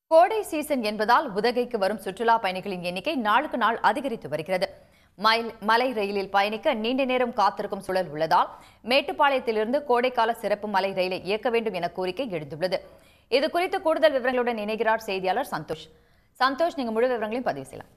கோடை சீசன் என்பதால் உதகைக்கு வரும் சுற்றுலா பயணிகளின் எண்ணிக்கை நாளுக்கு நாள் அதிகரித்து வருகிறது மயில் மலை ரயிலில் பயணிக்க நீண்ட நேரம் காத்திருக்கும் சூழல் உள்ளதால் மேட்டுப்பாளையத்திலிருந்து கோடைக்கால சிறப்பு மலை ரயிலை இயக்க வேண்டும் என கோரிக்கை எழுந்துள்ளது இது குறித்து கூடுதல் விவரங்களுடன் இணைகிறார் செய்தியாளர் சந்தோஷ் சந்தோஷ் நீங்க முழு விவரங்களையும் பதிவு செய்யலாம்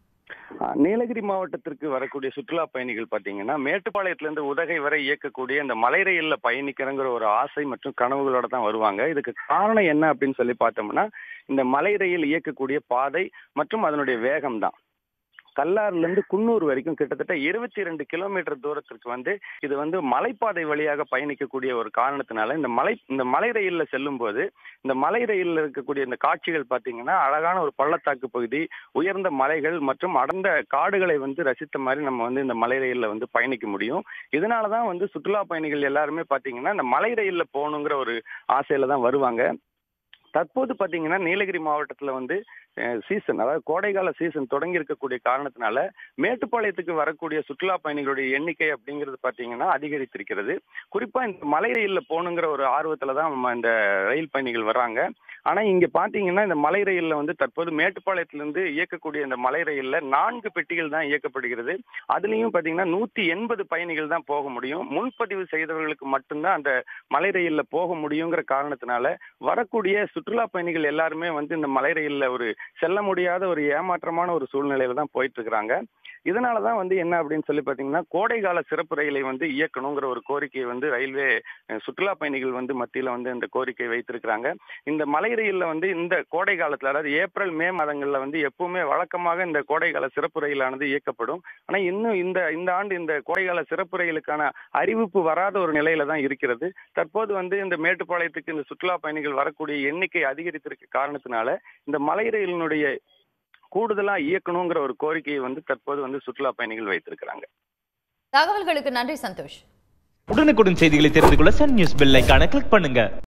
ஆஹ் நீலகிரி மாவட்டத்திற்கு வரக்கூடிய சுற்றுலா பயணிகள் பாத்தீங்கன்னா மேட்டுப்பாளையத்திலிருந்து உதகை வரை இயக்கக்கூடிய இந்த மலை ரயில்ல பயணிக்கிறங்கிற ஒரு ஆசை மற்றும் கனவுகளோட தான் வருவாங்க இதுக்கு காரணம் என்ன அப்படின்னு சொல்லி பார்த்தோம்னா இந்த மலை ரயில் இயக்கக்கூடிய பாதை மற்றும் அதனுடைய வேகம் தான் கல்லாறுல இருந்து குன்னூர் வரைக்கும் கிட்டத்தட்ட இருபத்தி ரெண்டு கிலோமீட்டர் தூரத்திற்கு வந்து இது வந்து மலைப்பாதை வழியாக பயணிக்கக்கூடிய ஒரு காரணத்தினால இந்த மலை இந்த மலை ரயில்ல செல்லும் போது இந்த மலை ரயில்ல இருக்கக்கூடிய இந்த காட்சிகள் பாத்தீங்கன்னா அழகான ஒரு பள்ளத்தாக்கு பகுதி உயர்ந்த மலைகள் மற்றும் அடர்ந்த காடுகளை வந்து ரசித்த மாதிரி நம்ம வந்து இந்த மலை ரயில்ல வந்து பயணிக்க முடியும் இதனாலதான் வந்து சுற்றுலா பயணிகள் எல்லாருமே பாத்தீங்கன்னா இந்த மலை ரயில்ல போகணுங்கிற ஒரு ஆசையில தான் வருவாங்க தற்போது பாத்தீங்கன்னா நீலகிரி மாவட்டத்துல வந்து சீசன் அதாவது கோடைகால சீசன் தொடங்கி இருக்கக்கூடிய காரணத்தினால மேட்டுப்பாளையத்துக்கு வரக்கூடிய சுற்றுலா பயணிகளுடைய எண்ணிக்கை அப்படிங்கிறது பாத்தீங்கன்னா அதிகரித்திருக்கிறது குறிப்பா இந்த மலை ரயில்ல போகணுங்கிற ஒரு ஆர்வத்துல தான் நம்ம இந்த ரயில் பயணிகள் வர்றாங்க ஆனா இங்க பாத்தீங்கன்னா இந்த மலை ரயில்ல வந்து தற்போது மேட்டுப்பாளையத்திலிருந்து இயக்கக்கூடிய இந்த மலை ரயில்ல நான்கு பெட்டிகள் தான் இயக்கப்படுகிறது அதுலயும் பாத்தீங்கன்னா நூத்தி எண்பது பயணிகள் தான் போக முடியும் முன்பதிவு செய்தவர்களுக்கு மட்டும்தான் அந்த மலை ரயில்ல போக முடியுங்கிற காரணத்தினால வரக்கூடிய சுற்றுலா பயணிகள் எல்லாருமே வந்து இந்த மலை ரயில்ல ஒரு செல்ல முடியாத ஒரு ஏமாற்றமான ஒரு சூழ்நிலையில தான் போயிட்டு இருக்கிறாங்க இதனாலதான் வந்து என்ன அப்படின்னு சொல்லி பாத்தீங்கன்னா கோடைகால சிறப்பு ரயிலை வந்து இயக்கணுங்கிற ஒரு கோரிக்கையை வந்து ரயில்வே அஹ், சுற்றுலா பயணிகள் வந்து மத்தியில வந்து இந்த கோரிக்கை வைத்திருக்கிறாங்க இந்த மலை ரயில்ல வந்து இந்த கோடை காலத்துல அதாவது ஏப்ரல் மே மாதங்கள்ல வந்து எப்பவுமே வழக்கமாக இந்த கோடைகால சிறப்பு ரயிலானது இயக்கப்படும் ஆனா இன்னும் இந்த இந்த ஆண்டு இந்த கோடைகால சிறப்பு ரயிலுக்கான அறிவிப்பு வராத ஒரு நிலையில தான் இருக்கிறது தற்போது வந்து இந்த மேட்டுப்பாளையத்துக்கு இந்த சுற்றுலா பயணிகள் வரக்கூடிய எண்ணிக்கை அதிகரித்திருக்க காரணத்தினால இந்த மலை ரயிலினுடைய கூடுதலா இயக்கணுங்கிற ஒரு கோரிக்கையை வந்து தற்போது வந்து சுற்றுலா பயணிகள் வைத்திருக்கிறாங்க தகவல்களுக்கு நன்றி சந்தோஷ் உடனுக்குடன் செய்திகளை தெரிந்து கொள்ள சன் நியூஸ் பெல் ஐகானை கிளிக் பண்ணுங்க